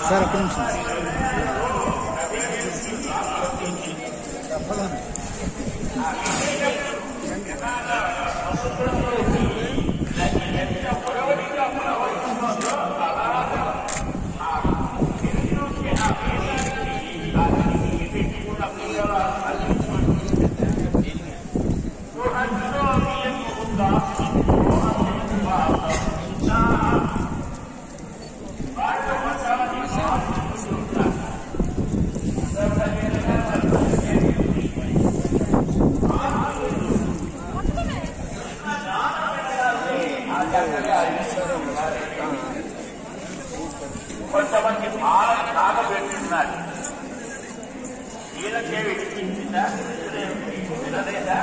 sir ఒక్క నిమిషం కొంతమంది బాగా తాగబెట్టున్నారు వీళ్ళకే విడిపించిందా వినలేదా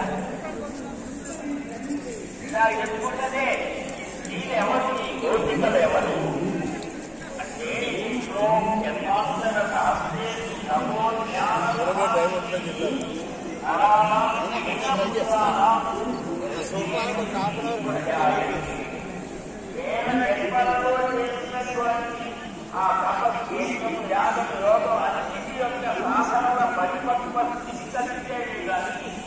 ఇలా ఎత్తుకుంటదే వీళ్ళెవరు ఈ గోపికలు ఎవరు అంటే ఇంట్లో జన్మాంతర శాస్త్రే నమో జ్ఞాన ఆ తపస్సు జ్ఞానం యోగం అన్నిటి యొక్క సాధనల పరిపక్వ స్థితి కలిగేవి కానీ